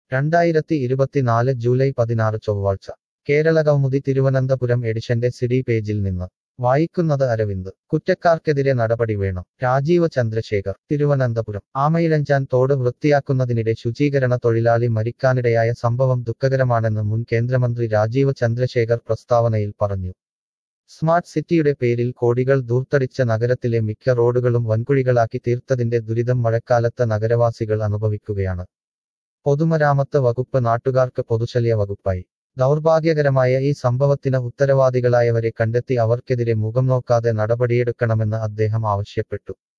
രണ്ടായിരത്തി ഇരുപത്തിനാല് ജൂലൈ പതിനാറ് ചൊവ്വാഴ്ച കേരള കൗമുദി തിരുവനന്തപുരം എഡിഷന്റെ സിഡി പേജിൽ നിന്ന് വായിക്കുന്നത് അരവിന്ദ് കുറ്റക്കാർക്കെതിരെ നടപടി വേണം രാജീവ് ചന്ദ്രശേഖർ തിരുവനന്തപുരം ആമയിഴഞ്ചാൻ തോട് വൃത്തിയാക്കുന്നതിനിടെ ശുചീകരണ തൊഴിലാളി മരിക്കാനിടയായ സംഭവം ദുഃഖകരമാണെന്ന് മുൻ കേന്ദ്രമന്ത്രി രാജീവ് ചന്ദ്രശേഖർ പ്രസ്താവനയിൽ പറഞ്ഞു സ്മാർട്ട് സിറ്റിയുടെ പേരിൽ കോടികൾ ദൂർത്തടിച്ച നഗരത്തിലെ മിക്ക റോഡുകളും വൻകുഴികളാക്കി തീർത്തതിന്റെ ദുരിതം മഴക്കാലത്ത് നഗരവാസികൾ അനുഭവിക്കുകയാണ് പൊതുമരാമത്ത് വകുപ്പ് നാട്ടുകാർക്ക് പൊതുശല്യ വകുപ്പായി ദൗർഭാഗ്യകരമായ ഈ സംഭവത്തിന് ഉത്തരവാദികളായവരെ കണ്ടെത്തി അവർക്കെതിരെ മുഖം നോക്കാതെ നടപടിയെടുക്കണമെന്ന് അദ്ദേഹം ആവശ്യപ്പെട്ടു